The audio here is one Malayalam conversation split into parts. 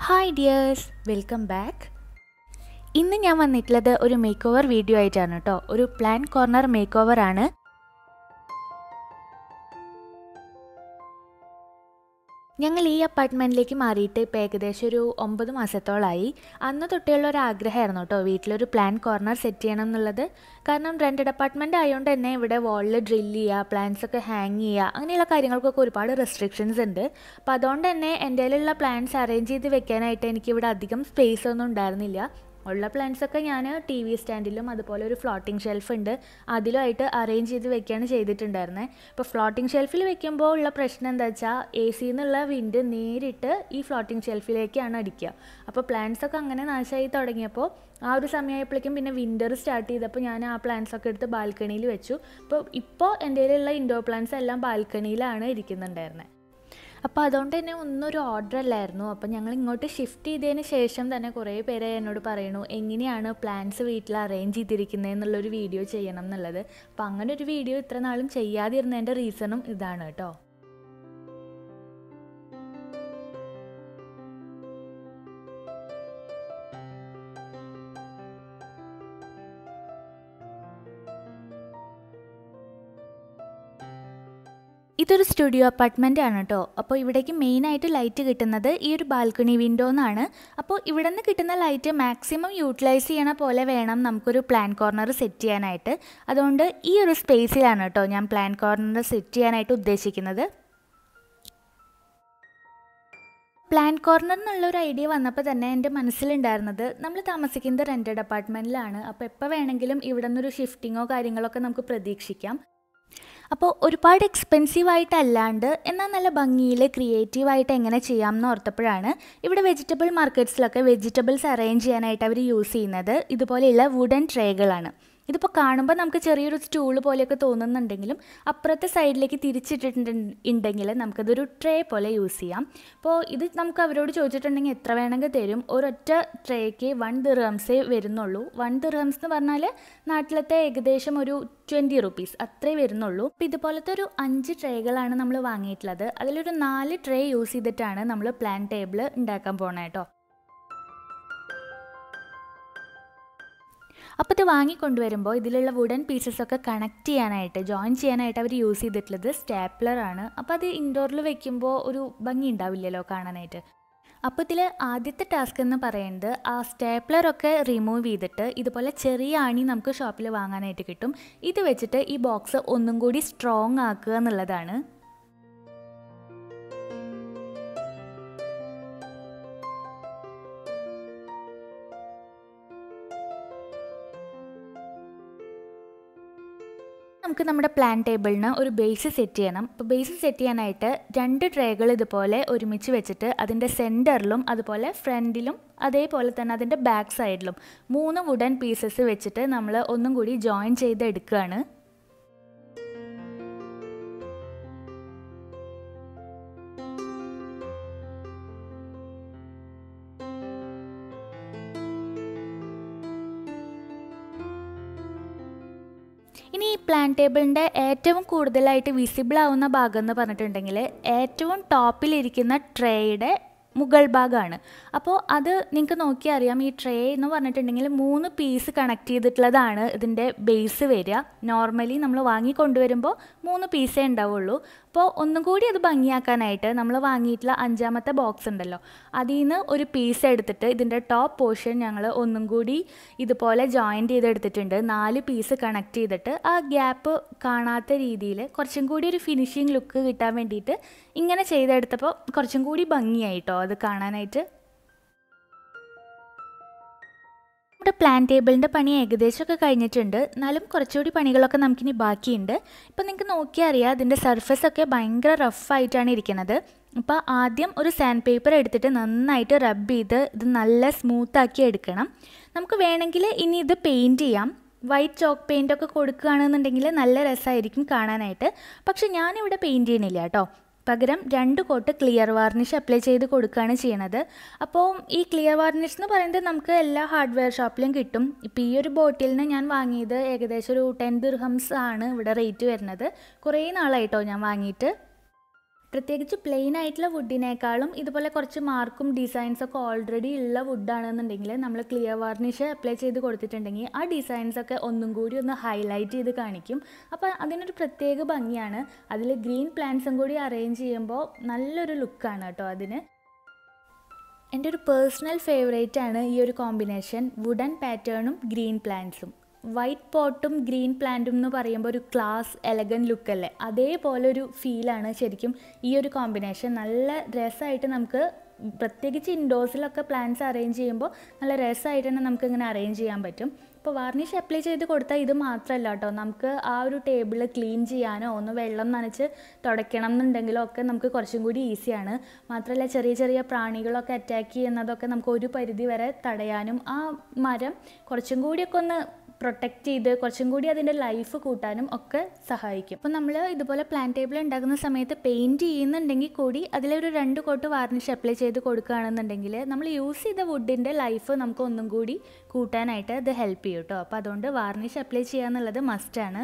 ഹായ് ഡിയേഴ്സ് വെൽക്കം ബാക്ക് ഇന്ന് ഞാൻ വന്നിട്ടുള്ളത് ഒരു മേക്ക് ഓവർ വീഡിയോ ആയിട്ടാണ് കേട്ടോ ഒരു പ്ലാൻ കോർണർ മേക്ക് ഓവർ ആണ് ഞങ്ങൾ ഈ അപ്പാർട്ട്മെൻറ്റിലേക്ക് മാറിയിട്ട് ഇപ്പോൾ ഏകദേശം ഒരു ഒമ്പത് മാസത്തോളമായി അന്ന് തൊട്ടുള്ള ഒരു ആഗ്രഹമായിരുന്നു കേട്ടോ വീട്ടിലൊരു പ്ലാൻ കോർണർ സെറ്റ് ചെയ്യണം എന്നുള്ളത് കാരണം റെൻറ്റഡ് അപ്പാർട്ട്മെൻറ്റ് ആയതുകൊണ്ട് തന്നെ ഇവിടെ വാളിൽ ഡ്രില്ല് ചെയ്യുക പ്ലാൻസ് ഒക്കെ ഹാങ് ചെയ്യുക അങ്ങനെയുള്ള കാര്യങ്ങൾക്കൊക്കെ ഒരുപാട് റെസ്ട്രിക്ഷൻസ് ഉണ്ട് അപ്പോൾ അതുകൊണ്ട് തന്നെ എൻ്റെ കയ്യിലുള്ള പ്ലാൻസ് അറേഞ്ച് ചെയ്ത് വെക്കാനായിട്ട് എനിക്കിവിടെ അധികം സ്പേസ് ഒന്നും ഉണ്ടായിരുന്നില്ല ഉള്ള പ്ലാന്റ്സൊക്കെ ഞാൻ ടി വി സ്റ്റാൻഡിലും അതുപോലെ ഒരു ഫ്ലോട്ടിംഗ് ഷെൽഫ് ഉണ്ട് അതിലുമായിട്ട് അറേഞ്ച് ചെയ്ത് വെക്കുകയാണ് ചെയ്തിട്ടുണ്ടായിരുന്നത് ഇപ്പോൾ ഫ്ലോട്ടിംഗ് ഷെൽഫിൽ വെക്കുമ്പോൾ ഉള്ള പ്രശ്നം എന്താ വെച്ചാൽ എ സിയിൽ നിന്നുള്ള വിൻഡ് നേരിട്ട് ഈ ഫ്ലോട്ടിംഗ് ഷെൽഫിലേക്കാണ് അടിക്കുക അപ്പോൾ പ്ലാന്റ്സ് ഒക്കെ അങ്ങനെ നാശമായി തുടങ്ങിയപ്പോൾ ആ ഒരു സമയമായപ്പോഴേക്കും പിന്നെ വിൻ്റർ സ്റ്റാർട്ട് ചെയ്തപ്പോൾ ഞാൻ ആ പ്ലാന്റ്സ് ഒക്കെ എടുത്ത് ബാൽക്കണിയിൽ വെച്ചു അപ്പോൾ ഇപ്പോൾ എൻ്റെ കയ്യിലുള്ള ഇൻഡോർ പ്ലാന്റ്സ് എല്ലാം ബാൽക്കണിയിലാണ് ഇരിക്കുന്നുണ്ടായിരുന്നത് അപ്പോൾ അതുകൊണ്ട് തന്നെ ഒന്നും ഒരു ഓർഡർ അല്ലായിരുന്നു അപ്പോൾ ഞങ്ങൾ ഇങ്ങോട്ട് ഷിഫ്റ്റ് ചെയ്തതിന് ശേഷം തന്നെ കുറേ പേര് എന്നോട് പറയണു എങ്ങനെയാണ് പ്ലാൻസ് വീട്ടിൽ അറേഞ്ച് ചെയ്തിരിക്കുന്നത് എന്നുള്ളൊരു വീഡിയോ ചെയ്യണം എന്നുള്ളത് അപ്പോൾ അങ്ങനെ ഒരു വീഡിയോ ഇത്ര നാളും ചെയ്യാതിരുന്നതിൻ്റെ റീസണും ഇതാണ് കേട്ടോ ഇതൊരു സ്റ്റുഡിയോ അപ്പാർട്ട്മെൻ്റ് ആണ് കേട്ടോ അപ്പോൾ ഇവിടേക്ക് മെയിനായിട്ട് ലൈറ്റ് കിട്ടുന്നത് ഈ ഒരു ബാൽക്കണി വിൻഡോ എന്നാണ് അപ്പോൾ ഇവിടെ നിന്ന് കിട്ടുന്ന ലൈറ്റ് മാക്സിമം യൂട്ടിലൈസ് ചെയ്യണ പോലെ വേണം നമുക്കൊരു പ്ലാൻ കോർണർ സെറ്റ് ചെയ്യാനായിട്ട് അതുകൊണ്ട് ഈ ഒരു സ്പേസിലാണ് കേട്ടോ ഞാൻ പ്ലാൻ കോർണർ സെറ്റ് ചെയ്യാനായിട്ട് ഉദ്ദേശിക്കുന്നത് പ്ലാൻ കോർണർ എന്നുള്ള ഒരു ഐഡിയ വന്നപ്പോൾ തന്നെ എൻ്റെ മനസ്സിലുണ്ടായിരുന്നത് നമ്മൾ താമസിക്കുന്നത് റെൻറ്റഡ് അപ്പാർട്ട്മെൻറ്റിലാണ് അപ്പോൾ എപ്പോൾ വേണമെങ്കിലും ഇവിടെ നിന്നൊരു ഷിഫ്റ്റിങ്ങോ കാര്യങ്ങളൊക്കെ നമുക്ക് പ്രതീക്ഷിക്കാം അപ്പോൾ ഒരുപാട് എക്സ്പെൻസീവ് ആയിട്ടല്ലാണ്ട് എന്നാൽ നല്ല ഭംഗിയിൽ ക്രിയേറ്റീവായിട്ട് എങ്ങനെ ചെയ്യാം എന്ന് ഓർത്തപ്പോഴാണ് ഇവിടെ വെജിറ്റബിൾ മാർക്കറ്റ്സിലൊക്കെ വെജിറ്റബിൾസ് അറേഞ്ച് ചെയ്യാനായിട്ട് അവർ യൂസ് ചെയ്യുന്നത് ഇതുപോലെയുള്ള വുഡൻ ട്രേകളാണ് ഇതിപ്പോൾ കാണുമ്പോൾ നമുക്ക് ചെറിയൊരു സ്റ്റൂൾ പോലെയൊക്കെ തോന്നുന്നുണ്ടെങ്കിലും അപ്പുറത്തെ സൈഡിലേക്ക് തിരിച്ചിട്ടിട്ടുണ്ടെങ്കിൽ നമുക്കതൊരു ട്രേ പോലെ യൂസ് ചെയ്യാം അപ്പോൾ ഇത് നമുക്ക് അവരോട് ചോദിച്ചിട്ടുണ്ടെങ്കിൽ എത്ര വേണമെങ്കിൽ തരും ഒരൊറ്റ ട്രേക്ക് വൺ ദിർഹംസേ വരുന്നുള്ളൂ വൺ ദിർഹംസ് എന്ന് പറഞ്ഞാൽ നാട്ടിലത്തെ ഏകദേശം ഒരു ട്വൻറ്റി റുപ്പീസ് അത്രേ വരുന്നുള്ളൂ അപ്പോൾ ഇതുപോലത്തെ ഒരു അഞ്ച് ട്രേകളാണ് നമ്മൾ വാങ്ങിയിട്ടുള്ളത് അതിലൊരു നാല് ട്രേ യൂസ് ചെയ്തിട്ടാണ് നമ്മൾ പ്ലാൻ ടേബിൾ ഉണ്ടാക്കാൻ പോകണം കേട്ടോ അപ്പോൾ ഇത് വാങ്ങിക്കൊണ്ടുവരുമ്പോൾ ഇതിലുള്ള വുഡൻ പീസസ് ഒക്കെ കണക്ട് ചെയ്യാനായിട്ട് ജോയിൻ ചെയ്യാനായിട്ട് അവർ യൂസ് ചെയ്തിട്ടുള്ളത് സ്റ്റാപ്ലർ ആണ് അപ്പോൾ അത് ഇൻഡോറിൽ വെക്കുമ്പോൾ ഒരു ഭംഗി ഉണ്ടാവില്ലല്ലോ കാണാനായിട്ട് അപ്പോൾ ഇതിൽ ആദ്യത്തെ ടാസ്ക് എന്ന് പറയുന്നത് ആ സ്റ്റാപ്ലറൊക്കെ റിമൂവ് ചെയ്തിട്ട് ഇതുപോലെ ചെറിയ ആണി നമുക്ക് ഷോപ്പിൽ വാങ്ങാനായിട്ട് കിട്ടും ഇത് വെച്ചിട്ട് ഈ ബോക്സ് ഒന്നും കൂടി സ്ട്രോങ് ആക്കുക എന്നുള്ളതാണ് നമുക്ക് നമ്മുടെ പ്ലാൻ ടേബിളിന് ഒരു ബേസ് സെറ്റ് ചെയ്യണം അപ്പോൾ ബേസ് സെറ്റ് ചെയ്യാനായിട്ട് രണ്ട് ട്രേകൾ ഇതുപോലെ ഒരുമിച്ച് വെച്ചിട്ട് അതിൻ്റെ സെൻറ്ററിലും അതുപോലെ ഫ്രണ്ടിലും അതേപോലെ തന്നെ അതിൻ്റെ ബാക്ക് സൈഡിലും മൂന്ന് വുഡൻ പീസസ് വെച്ചിട്ട് നമ്മൾ ഒന്നും കൂടി ജോയിൻ ചെയ്ത് എടുക്കുകയാണ് ഇനി ഈ പ്ലാൻ ടേബിളിൻ്റെ ഏറ്റവും കൂടുതലായിട്ട് വിസിബിൾ ആവുന്ന ഭാഗം എന്ന് പറഞ്ഞിട്ടുണ്ടെങ്കിൽ ഏറ്റവും ടോപ്പിലിരിക്കുന്ന ട്രേയുടെ മുകൾ ഭാഗമാണ് അപ്പോൾ അത് നിങ്ങൾക്ക് നോക്കിയാൽ അറിയാം ഈ ട്രേ എന്ന് പറഞ്ഞിട്ടുണ്ടെങ്കിൽ മൂന്ന് പീസ് കണക്ട് ചെയ്തിട്ടുള്ളതാണ് ഇതിൻ്റെ ബേസ് വരിക നോർമലി നമ്മൾ വാങ്ങിക്കൊണ്ടുവരുമ്പോൾ മൂന്ന് പീസേ ഉണ്ടാവുള്ളൂ അപ്പോൾ ഒന്നും കൂടി അത് ഭംഗിയാക്കാനായിട്ട് നമ്മൾ വാങ്ങിയിട്ടുള്ള അഞ്ചാമത്തെ ബോക്സ് ഉണ്ടല്ലോ അതിൽ നിന്ന് ഒരു പീസ് എടുത്തിട്ട് ഇതിൻ്റെ ടോപ്പ് പോർഷൻ ഞങ്ങൾ ഒന്നും കൂടി ഇതുപോലെ ജോയിൻ ചെയ്തെടുത്തിട്ടുണ്ട് നാല് പീസ് കണക്ട് ചെയ്തിട്ട് ആ ഗ്യാപ്പ് കാണാത്ത രീതിയിൽ കുറച്ചും കൂടി ഒരു ഫിനിഷിങ് ലുക്ക് കിട്ടാൻ വേണ്ടിയിട്ട് ഇങ്ങനെ ചെയ്തെടുത്തപ്പോൾ കുറച്ചും കൂടി ഭംഗിയായിട്ടോ അത് കാണാനായിട്ട് നമ്മുടെ പ്ലാൻ ടേബിളിൻ്റെ പണി ഏകദേശമൊക്കെ കഴിഞ്ഞിട്ടുണ്ട് എന്നാലും കുറച്ചുകൂടി പണികളൊക്കെ നമുക്കിനി ബാക്കിയുണ്ട് ഇപ്പോൾ നിങ്ങൾക്ക് നോക്കിയാൽ അറിയാം അതിൻ്റെ സർഫസ് ഒക്കെ ഭയങ്കര റഫായിട്ടാണ് ഇരിക്കുന്നത് അപ്പോൾ ആദ്യം ഒരു സാൻഡ് പേപ്പർ എടുത്തിട്ട് നന്നായിട്ട് റബ്ബ് ചെയ്ത് ഇത് നല്ല സ്മൂത്താക്കി എടുക്കണം നമുക്ക് വേണമെങ്കിൽ ഇനി ഇത് പെയിൻറ്റ് ചെയ്യാം വൈറ്റ് ചോക്ക് പെയിൻ്റ് ഒക്കെ കൊടുക്കുകയാണെന്നുണ്ടെങ്കിൽ നല്ല രസമായിരിക്കും കാണാനായിട്ട് പക്ഷെ ഞാനിവിടെ പെയിൻറ്റ് ചെയ്യണില്ല കേട്ടോ പകരം രണ്ട് കോട്ട് ക്ലിയർ വാർണിഷ് അപ്ലൈ ചെയ്ത് കൊടുക്കുകയാണ് ചെയ്യണത് അപ്പോൾ ഈ ക്ലിയർ വാർണിഷ് എന്ന് പറയുന്നത് നമുക്ക് എല്ലാ ഹാർഡ്വെയർ ഷോപ്പിലും കിട്ടും ഇപ്പോൾ ഈ ഒരു ബോട്ടിലിന് ഞാൻ വാങ്ങിയത് ഏകദേശം ഒരു ടെൻ ദിർഹംസ് ആണ് ഇവിടെ റേറ്റ് വരുന്നത് കുറേ നാളായിട്ടോ ഞാൻ വാങ്ങിയിട്ട് പ്രത്യേകിച്ച് പ്ലെയിൻ ആയിട്ടുള്ള വുഡിനേക്കാളും ഇതുപോലെ കുറച്ച് മാർക്കും ഡിസൈൻസ് ഒക്കെ ഓൾറെഡി ഉള്ള വുഡാണെന്നുണ്ടെങ്കിൽ നമ്മൾ ക്ലിയർ വാർണിഷ് അപ്ലൈ ചെയ്ത് കൊടുത്തിട്ടുണ്ടെങ്കിൽ ആ ഡിസൈൻസ് ഒക്കെ ഒന്നും കൂടി ഒന്ന് ഹൈലൈറ്റ് ചെയ്ത് കാണിക്കും അപ്പോൾ അതിനൊരു പ്രത്യേക ഭംഗിയാണ് അതിൽ ഗ്രീൻ പ്ലാന്റ്സും കൂടി അറേഞ്ച് ചെയ്യുമ്പോൾ നല്ലൊരു ലുക്കാണ് കേട്ടോ അതിന് എൻ്റെ ഒരു പേഴ്സണൽ ഫേവറേറ്റ് ആണ് ഈ ഒരു കോമ്പിനേഷൻ വുഡൻ പാറ്റേണും ഗ്രീൻ പ്ലാന്റ്സും വൈറ്റ് പോട്ടും ഗ്രീൻ പ്ലാന്റും എന്ന് പറയുമ്പോൾ ഒരു ക്ലാസ് എലഗൻ ലുക്കല്ലേ അതേപോലെ ഒരു ഫീലാണ് ശരിക്കും ഈ ഒരു കോമ്പിനേഷൻ നല്ല രസമായിട്ട് നമുക്ക് പ്രത്യേകിച്ച് ഇൻഡോഴ്സിലൊക്കെ പ്ലാന്റ്സ് അറേഞ്ച് ചെയ്യുമ്പോൾ നല്ല രസമായിട്ട് തന്നെ നമുക്ക് ഇങ്ങനെ അറേഞ്ച് ചെയ്യാൻ പറ്റും ഇപ്പോൾ വാർണിഷ് അപ്ലൈ ചെയ്ത് കൊടുത്താൽ ഇത് മാത്രമല്ല കേട്ടോ നമുക്ക് ആ ഒരു ടേബിൾ ക്ലീൻ ചെയ്യാനോ ഒന്ന് വെള്ളം നനച്ച് തുടയ്ക്കണം എന്നുണ്ടെങ്കിലോ ഒക്കെ നമുക്ക് കുറച്ചും കൂടി ഈസിയാണ് മാത്രമല്ല ചെറിയ ചെറിയ പ്രാണികളൊക്കെ അറ്റാക്ക് ചെയ്യുന്നതൊക്കെ നമുക്ക് ഒരു പരിധി വരെ തടയാനും ആ മരം കുറച്ചും കൂടിയൊക്കെ ഒന്ന് പ്രൊട്ടക്റ്റ് ചെയ്ത് കുറച്ചും കൂടി അതിൻ്റെ ലൈഫ് കൂട്ടാനും ഒക്കെ സഹായിക്കും അപ്പോൾ നമ്മൾ ഇതുപോലെ പ്ലാൻ ടേബിൾ ഉണ്ടാക്കുന്ന സമയത്ത് പെയിൻറ്റ് ചെയ്യുന്നുണ്ടെങ്കിൽ കൂടി അതിലൊരു രണ്ട് കോട്ട് വാർണിഷ് അപ്ലൈ ചെയ്ത് കൊടുക്കുകയാണെന്നുണ്ടെങ്കിൽ നമ്മൾ യൂസ് ചെയ്ത വുഡിൻ്റെ ലൈഫ് നമുക്ക് ഒന്നും കൂടി കൂട്ടാനായിട്ട് ഇത് ഹെൽപ്പ് ചെയ്യും കേട്ടോ അപ്പോൾ അതുകൊണ്ട് വാർണിഷ് അപ്ലൈ ചെയ്യുക എന്നുള്ളത് മസ്റ്റാണ്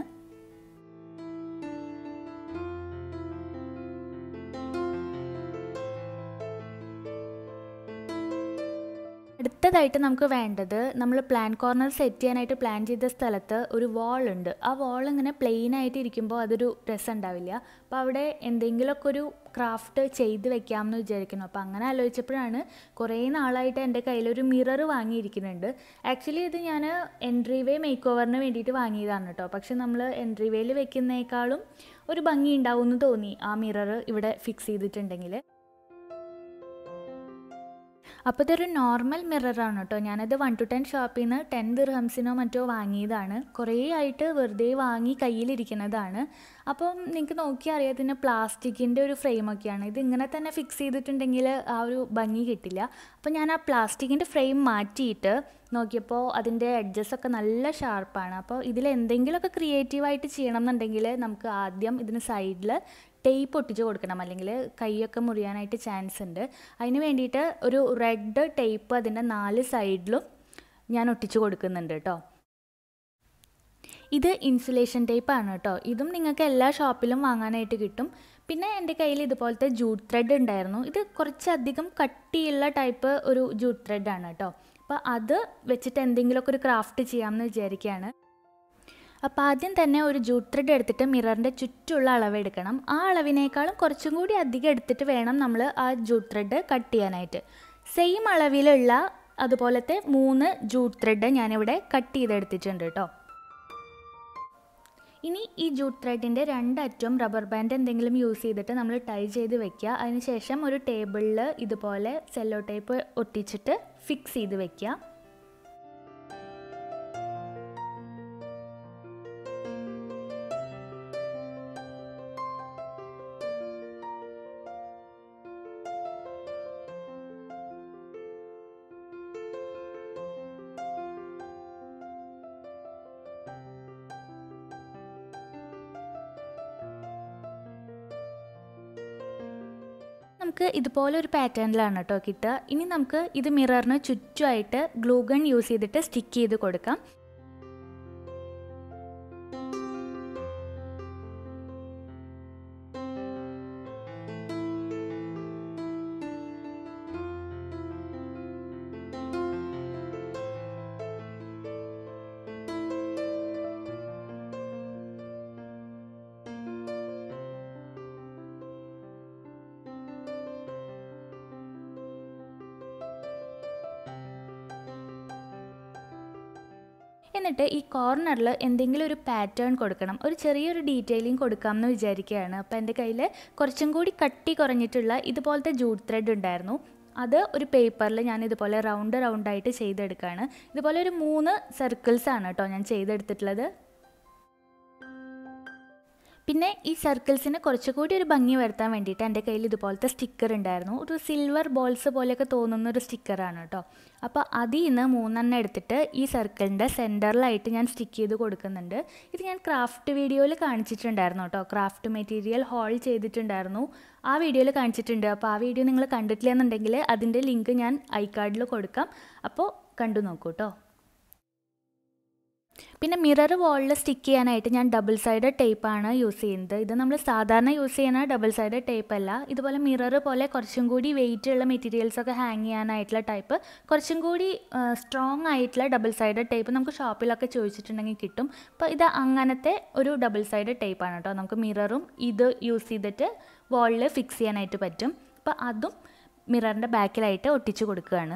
അടുത്തതായിട്ട് നമുക്ക് വേണ്ടത് നമ്മൾ പ്ലാൻ കോർണർ സെറ്റ് ചെയ്യാനായിട്ട് പ്ലാൻ ചെയ്ത സ്ഥലത്ത് ഒരു വാൾ ഉണ്ട് ആ വാൾ ഇങ്ങനെ പ്ലെയിൻ ആയിട്ട് ഇരിക്കുമ്പോൾ അതൊരു രസം ഉണ്ടാവില്ല അപ്പോൾ അവിടെ എന്തെങ്കിലുമൊക്കെ ഒരു ക്രാഫ്റ്റ് ചെയ്ത് വെക്കാമെന്ന് വിചാരിക്കുന്നു അപ്പോൾ അങ്ങനെ ആലോചിച്ചപ്പോഴാണ് കുറേ നാളായിട്ട് എൻ്റെ കയ്യിലൊരു മിറർ വാങ്ങിയിരിക്കുന്നുണ്ട് ആക്ച്വലി ഇത് ഞാൻ എൻട്രി വേ മേക്ക് ഓവറിന് വേണ്ടിയിട്ട് വാങ്ങിയതാണ് കേട്ടോ പക്ഷെ നമ്മൾ എൻട്രി വേയിൽ വെക്കുന്നേക്കാളും ഒരു ഭംഗി ഉണ്ടാവും എന്ന് തോന്നി ആ മിറർ ഇവിടെ ഫിക്സ് ചെയ്തിട്ടുണ്ടെങ്കിൽ അപ്പോൾ ഇതൊരു നോർമൽ മിററാണ് കേട്ടോ ഞാനത് വൺ ടു ടെൻ ഷോപ്പിൽ നിന്ന് ടെൻ ദിർഹംസിനോ മറ്റോ വാങ്ങിയതാണ് കുറേ ആയിട്ട് വെറുതെ വാങ്ങി കയ്യിലിരിക്കുന്നതാണ് അപ്പം നിങ്ങൾക്ക് നോക്കിയാൽ അറിയാം ഇതിന് പ്ലാസ്റ്റിക്കിൻ്റെ ഒരു ഫ്രെയിമൊക്കെയാണ് ഇത് ഇങ്ങനെ തന്നെ ഫിക്സ് ചെയ്തിട്ടുണ്ടെങ്കിൽ ആ ഒരു ഭംഗി കിട്ടില്ല അപ്പോൾ ഞാൻ ആ പ്ലാസ്റ്റിക്കിൻ്റെ ഫ്രെയിം മാറ്റിയിട്ട് നോക്കിയപ്പോൾ അതിൻ്റെ എഡ്ജസ് ഒക്കെ നല്ല ഷാർപ്പാണ് അപ്പോൾ ഇതിൽ എന്തെങ്കിലുമൊക്കെ ക്രിയേറ്റീവായിട്ട് ചെയ്യണം എന്നുണ്ടെങ്കിൽ നമുക്ക് ആദ്യം ഇതിന് സൈഡിൽ ടേപ്പ് ഒട്ടിച്ച് കൊടുക്കണം അല്ലെങ്കിൽ കൈയൊക്കെ മുറിയാനായിട്ട് ചാൻസ് ഉണ്ട് അതിന് വേണ്ടിയിട്ട് ഒരു റെഡ് ടേപ്പ് അതിൻ്റെ നാല് സൈഡിലും ഞാൻ ഒട്ടിച്ച് കൊടുക്കുന്നുണ്ട് കേട്ടോ ഇത് ഇൻസുലേഷൻ ടേപ്പാണ് കേട്ടോ ഇതും നിങ്ങൾക്ക് എല്ലാ ഷോപ്പിലും വാങ്ങാനായിട്ട് കിട്ടും പിന്നെ എൻ്റെ കയ്യിൽ ഇതുപോലത്തെ ജൂട്ട് ത്രെഡ് ഉണ്ടായിരുന്നു ഇത് കുറച്ചധികം കട്ടിയുള്ള ടൈപ്പ് ഒരു ജൂട്ട് ത്രെഡാണ് കേട്ടോ അപ്പോൾ അത് വെച്ചിട്ട് എന്തെങ്കിലുമൊക്കെ ഒരു ക്രാഫ്റ്റ് ചെയ്യാമെന്ന് വിചാരിക്കുകയാണ് അപ്പോൾ ആദ്യം തന്നെ ഒരു ജൂട്ട് ത്രെഡ് എടുത്തിട്ട് മിററിൻ്റെ ചുറ്റുമുള്ള അളവ് എടുക്കണം ആ അളവിനേക്കാളും കുറച്ചും കൂടി അധികം എടുത്തിട്ട് വേണം നമ്മൾ ആ ജൂട്ട് ത്രെഡ് കട്ട് ചെയ്യാനായിട്ട് സെയിം അളവിലുള്ള അതുപോലത്തെ മൂന്ന് ജൂട്ട് ത്രെഡ് ഞാനിവിടെ കട്ട് ചെയ്തെടുത്തിട്ടുണ്ട് കേട്ടോ ഇനി ഈ ജൂട്ട് ത്രെഡിൻ്റെ രണ്ടറ്റവും റബ്ബർ ബാൻഡ് എന്തെങ്കിലും യൂസ് ചെയ്തിട്ട് നമ്മൾ ടൈ ചെയ്ത് വെക്കുക അതിനുശേഷം ഒരു ടേബിളിൽ ഇതുപോലെ സെല്ലോ ടേപ്പ് ഒട്ടിച്ചിട്ട് ഫിക്സ് ചെയ്ത് വെക്കുക നമുക്ക് ഇതുപോലെ ഒരു പാറ്റേണിലാണ് കേട്ടോ കിട്ടുക ഇനി നമുക്ക് ഇത് മിററിന് ചുറ്റുമായിട്ട് ഗ്ലൂ ഗൺ യൂസ് ചെയ്തിട്ട് സ്റ്റിക്ക് ചെയ്ത് കൊടുക്കാം എന്നിട്ട് ഈ കോർണറിൽ എന്തെങ്കിലും ഒരു പാറ്റേൺ കൊടുക്കണം ഒരു ചെറിയൊരു ഡീറ്റെയിലിംഗ് കൊടുക്കാമെന്ന് വിചാരിക്കുകയാണ് അപ്പോൾ എൻ്റെ കയ്യിൽ കുറച്ചും കൂടി കട്ടി കുറഞ്ഞിട്ടുള്ള ഇതുപോലത്തെ ജൂട്ട് ത്രെഡ് ഉണ്ടായിരുന്നു അത് ഒരു പേപ്പറിൽ ഞാൻ ഇതുപോലെ റൗണ്ട് റൗണ്ടായിട്ട് ചെയ്തെടുക്കുകയാണ് ഇതുപോലെ ഒരു മൂന്ന് സർക്കിൾസ് ആണ് കേട്ടോ ഞാൻ ചെയ്തെടുത്തിട്ടുള്ളത് പിന്നെ ഈ സർക്കിൾസിന് കുറച്ചുകൂടി ഒരു ഭംഗി വരുത്താൻ വേണ്ടിയിട്ട് എൻ്റെ കയ്യിൽ ഇതുപോലത്തെ സ്റ്റിക്കർ ഉണ്ടായിരുന്നു ഒരു സിൽവർ ബോൾസ് പോലെയൊക്കെ തോന്നുന്ന ഒരു സ്റ്റിക്കറാണ് കേട്ടോ അപ്പോൾ അതിൽ നിന്ന് മൂന്നെണ്ണം എടുത്തിട്ട് ഈ സർക്കിളിൻ്റെ സെൻറ്ററിലായിട്ട് ഞാൻ സ്റ്റിക്ക് ചെയ്ത് കൊടുക്കുന്നുണ്ട് ഇത് ഞാൻ ക്രാഫ്റ്റ് വീഡിയോയിൽ കാണിച്ചിട്ടുണ്ടായിരുന്നു കേട്ടോ ക്രാഫ്റ്റ് മെറ്റീരിയൽ ഹോൾ ചെയ്തിട്ടുണ്ടായിരുന്നു ആ വീഡിയോയിൽ കാണിച്ചിട്ടുണ്ട് അപ്പോൾ ആ വീഡിയോ നിങ്ങൾ കണ്ടിട്ടില്ല എന്നുണ്ടെങ്കിൽ അതിൻ്റെ ലിങ്ക് ഞാൻ ഐ കാർഡിൽ കൊടുക്കാം അപ്പോൾ കണ്ടു നോക്കൂ കേട്ടോ പിന്നെ മിറർ വാളിൽ സ്റ്റിക്ക് ചെയ്യാനായിട്ട് ഞാൻ ഡബിൾ സൈഡ് ടേപ്പാണ് യൂസ് ചെയ്യുന്നത് ഇത് നമ്മൾ സാധാരണ യൂസ് ചെയ്യുന്ന ഡബിൾ സൈഡ് ടേപ്പ് അല്ല ഇതുപോലെ മിറർ പോലെ കുറച്ചും കൂടി വെയിറ്റ് ഉള്ള മെറ്റീരിയൽസ് ഒക്കെ ഹാങ് ചെയ്യാനായിട്ടുള്ള ടൈപ്പ് കുറച്ചും കൂടി സ്ട്രോങ് ആയിട്ടുള്ള ഡബിൾ സൈഡ് ടേപ്പ് നമുക്ക് ഷോപ്പിലൊക്കെ ചോദിച്ചിട്ടുണ്ടെങ്കിൽ കിട്ടും അപ്പോൾ ഇത് അങ്ങനത്തെ ഒരു ഡബിൾ സൈഡ് ടേപ്പാണ് കേട്ടോ നമുക്ക് മിററും ഇത് യൂസ് ചെയ്തിട്ട് വാളിൽ ഫിക്സ് ചെയ്യാനായിട്ട് പറ്റും അപ്പോൾ അതും മിററിൻ്റെ ബാക്കിലായിട്ട് ഒട്ടിച്ചു കൊടുക്കുകയാണ്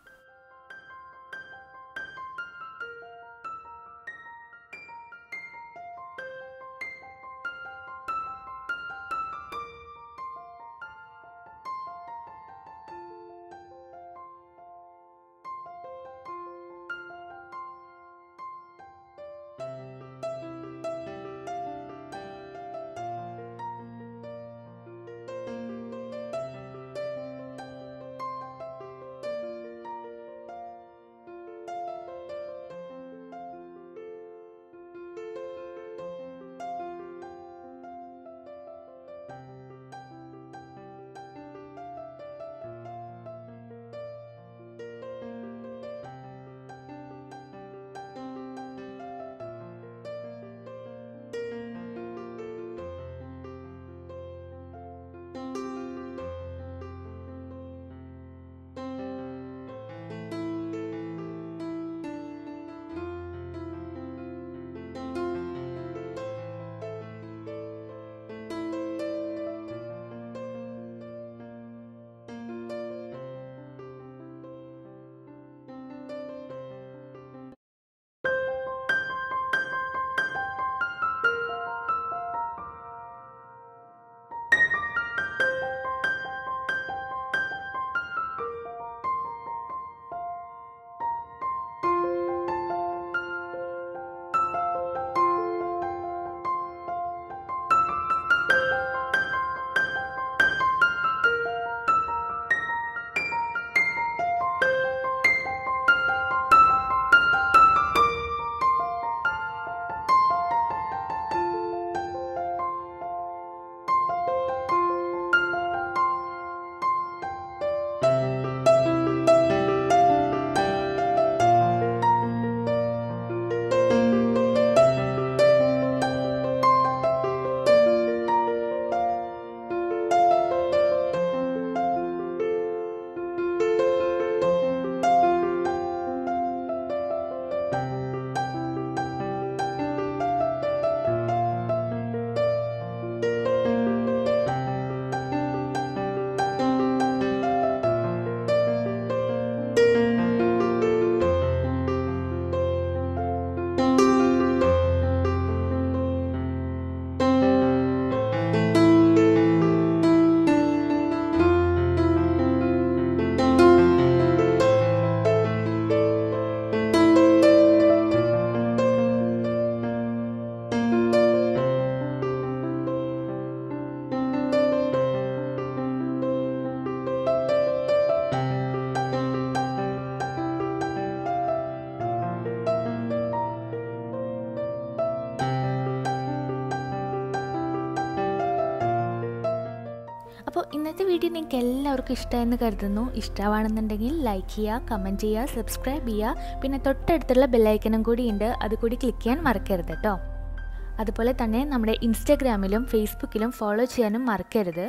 അപ്പോൾ ഇന്നത്തെ വീഡിയോ നിങ്ങൾക്ക് എല്ലാവർക്കും ഇഷ്ടമായെന്ന് കരുതുന്നു ഇഷ്ടമാണെന്നുണ്ടെങ്കിൽ ലൈക്ക് ചെയ്യുക കമൻറ്റ് ചെയ്യുക സബ്സ്ക്രൈബ് ചെയ്യുക പിന്നെ തൊട്ടടുത്തുള്ള ബെല്ലൈക്കനും കൂടി ഉണ്ട് അത് കൂടി ക്ലിക്ക് ചെയ്യാൻ മറക്കരുത് കേട്ടോ അതുപോലെ തന്നെ നമ്മുടെ ഇൻസ്റ്റാഗ്രാമിലും ഫേസ്ബുക്കിലും ഫോളോ ചെയ്യാനും മറക്കരുത്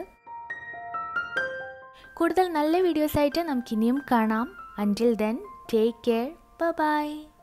കൂടുതൽ നല്ല വീഡിയോസായിട്ട് നമുക്കിനിയും കാണാം until then take care by